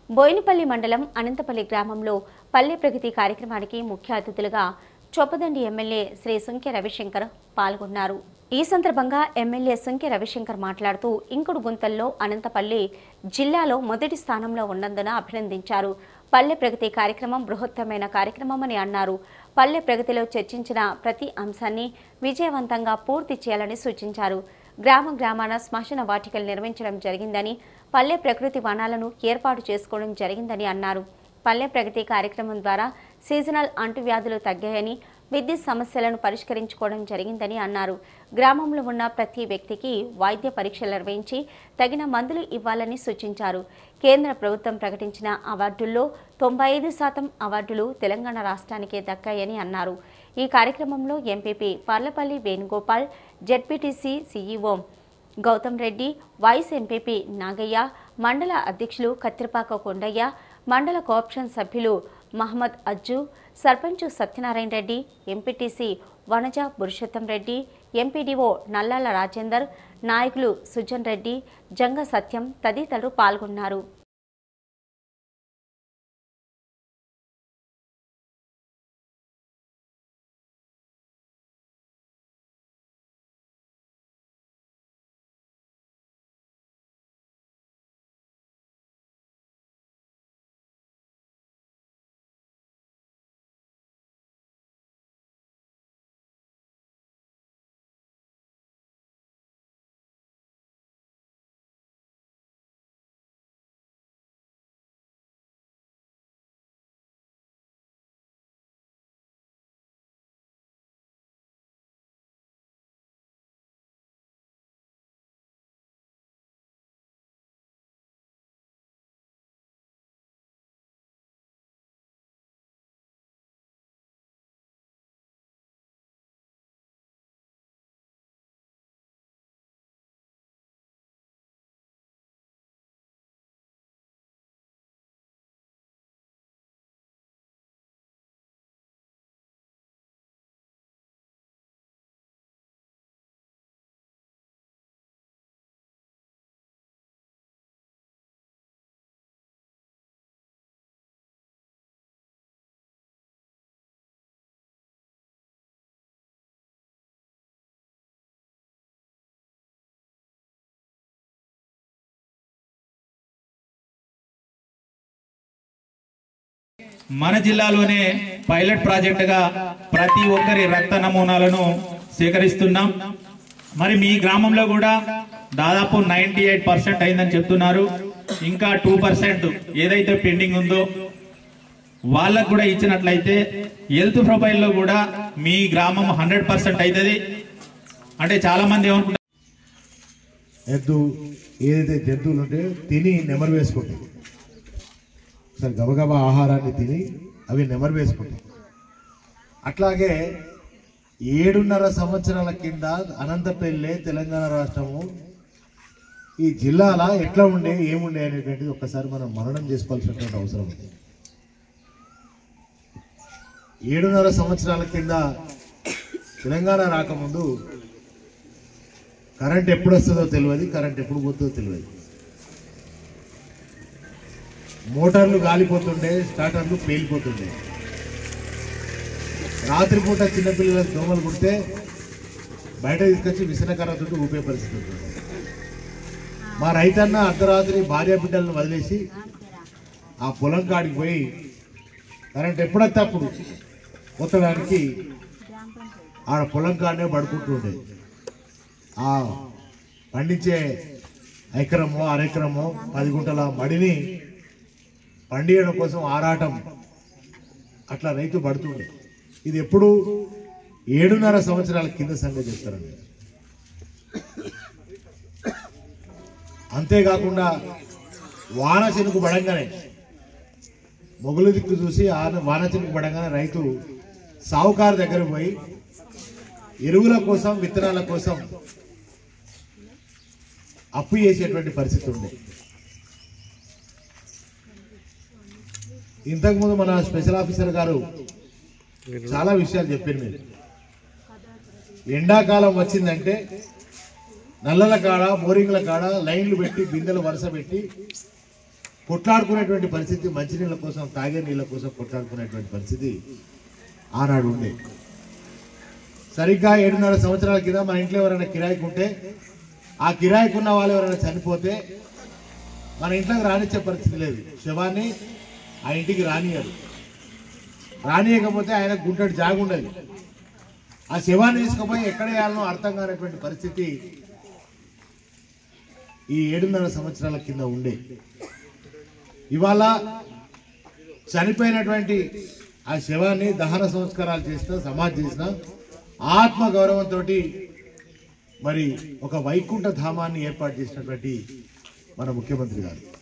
బోయినపల్లి మండలం అనంతపల్లి గ్రామంలో పల్లె ప్రగతి కార్యక్రమానికి ముఖ్య అతిథులుగా చొప్పదండి ఎమ్మెల్యే శ్రీ సుంకె రవిశంకర్ పాల్గొన్నారు ఈ సందర్భంగా ఎమ్మెల్యే సుంకె రవిశంకర్ మాట్లాడుతూ ఇంకుడు గుంతల్లో అనంతపల్లి జిల్లాలో మొదటి స్థానంలో ఉన్నందున అభినందించారు పల్లె ప్రగతి కార్యక్రమం బృహత్తమైన కార్యక్రమమని అన్నారు పల్లె ప్రగతిలో చర్చించిన ప్రతి అంశాన్ని విజయవంతంగా పూర్తి చేయాలని సూచించారు గ్రామ గ్రామాన శ్మశాన వాటికలు నిర్మించడం జరిగిందని పల్లె ప్రకృతి వనాలను ఏర్పాటు చేసుకోవడం జరిగిందని అన్నారు పల్లె ప్రగతి కార్యక్రమం ద్వారా సీజనల్ అంటువ్యాధులు తగ్గాయని విద్యుత్ సమస్యలను పరిష్కరించుకోవడం జరిగిందని అన్నారు గ్రామంలో ఉన్న ప్రతి వ్యక్తికి వైద్య పరీక్షలు నిర్వహించి తగిన మందులు ఇవ్వాలని సూచించారు కేంద్ర ప్రభుత్వం ప్రకటించిన అవార్డుల్లో తొంభై ఐదు శాతం అవార్డులు తెలంగాణ రాష్ట్రానికే దక్కాయని అన్నారు ఈ కార్యక్రమంలో MPP Parlapalli Venugopal ZPTC CEO Gautam Reddy vice MPP Nagaiah మండల అధ్యక్షులు కత్తిరపాక కొండయ్య మండల కోఆప్షన్ సభ్యులు మహమ్మద్ అజ్జు సర్పంచ్ సత్యనారాయణ రెడ్డి ఎంపీటీసీ వనజ పురుషోత్తం రెడ్డి ఎంపీడీఓ నల్లాల రాజేందర్ నాయకులు సుజన్ రెడ్డి జంగ సత్యం తదితరులు పాల్గొన్నారు మన జిల్లాలోనే పైలట్ ప్రాజెక్టుగా ప్రతి ఒక్కరి రక్త నమూనాలను సేకరిస్తున్నాం మరి మీ గ్రామంలో కూడా దాదాపు నైంటీ ఎయిట్ పర్సెంట్ అయిందని చెప్తున్నారు ఇంకా టూ పర్సెంట్ ఏదైతే పెండింగ్ ఉందో వాళ్ళకు కూడా ఇచ్చినట్లయితే హెల్త్ ప్రొఫైల్లో కూడా మీ గ్రామం హండ్రెడ్ పర్సెంట్ అవుతుంది అంటే చాలా మంది ఏమనుకుంటారు ఎద్దు ఏదైతే జంతువులు ఉంటాయో తిని నెమరు వేసుకుంటాయి సరే గబగబా ఆహారాన్ని తిని అవి నెమరు వేసుకుంటాయి అట్లాగే ఏడున్నర సంవత్సరాల కింద అనంతపల్లి తెలంగాణ రాష్ట్రము ఈ జిల్లాల ఎట్లా ఉండే ఏముండే అనేటువంటిది ఒక్కసారి మనం మననం చేసుకోవాల్సినటువంటి అవసరం ఉంది ఏడున్నర సంవత్సరాల కింద తెలంగాణ రాకముందు కరెంట్ ఎప్పుడు వస్తుందో తెలియదు కరెంట్ ఎప్పుడు పోతుందో తెలియదు మోటార్లు గాలిపోతుండే స్టార్టర్లు పేలిపోతుండే రాత్రిపూట చిన్నపిల్లలకు దోమలు కుడితే బయట తీసుకొచ్చి విసనకర్రతో ఊపే పరిస్థితి ఉంటుంది మా రైతన్న అర్ధరాత్రి భార్య బిడ్డలను వదిలేసి ఆ పొలం కాడికి పోయి కరెంట్ ఎప్పుడైతే అప్పుడు కొత్తడానికి ఆడ పొలం కాడనే పడుకుంటుండే ఆ పండించే ఎకరమో అరెకరమో పది గుంటల మడిని పండియడం కోసం ఆరాటం అట్లా రైతు పడుతుండే ఇది ఎప్పుడు ఏడున్నర సంవత్సరాల కింద సంగతి చెప్తారండి అంతేకాకుండా వాన చెనుకు పడంగానే మొగులు దిక్కు చూసి ఆన వాన చెనుకు పడంగానే రైతు సావుకారు దగ్గర పోయి ఎరువుల కోసం విత్తనాల కోసం అప్పు చేసేటువంటి పరిస్థితి ఉంది ఇంతకుముందు మన స్పెషల్ ఆఫీసర్ గారు చాలా విషయాలు చెప్పారు మీరు ఎండాకాలం వచ్చిందంటే నల్లల కాడ బోరింగ్ల కాడ లైన్లు పెట్టి బిందెలు వరుస పెట్టి కొట్లాడుకునేటువంటి పరిస్థితి మంచినీళ్ళ కోసం తాగే నీళ్ళ కోసం కొట్లాడుకునేటువంటి పరిస్థితి ఆనాడు ఉండే సరిగ్గా ఏడున్నర సంవత్సరాల కింద మన ఇంట్లో ఎవరైనా కిరాయికి ఉంటే ఆ కిరాయికి ఉన్న వాళ్ళు ఎవరైనా చనిపోతే మన ఇంట్లోకి రానిచ్చే పరిస్థితి లేదు శవాన్ని ఆ ఇంటికి రానియరు రానియకపోతే ఆయన గుంటడి జాగు ఉండదు ఆ శవాన్ని తీసుకుపోయి ఎక్కడ వేయాలనో అర్థం కానటువంటి పరిస్థితి ఈ ఏడున్నర సంవత్సరాల కింద ఉండే ఇవాళ చనిపోయినటువంటి ఆ శవాన్ని దహన సంస్కారాలు చేసిన సమాధి చేసిన ఆత్మ గౌరవంతో మరి ఒక వైకుంఠ ధామాన్ని ఏర్పాటు చేసినటువంటి మన ముఖ్యమంత్రి గారు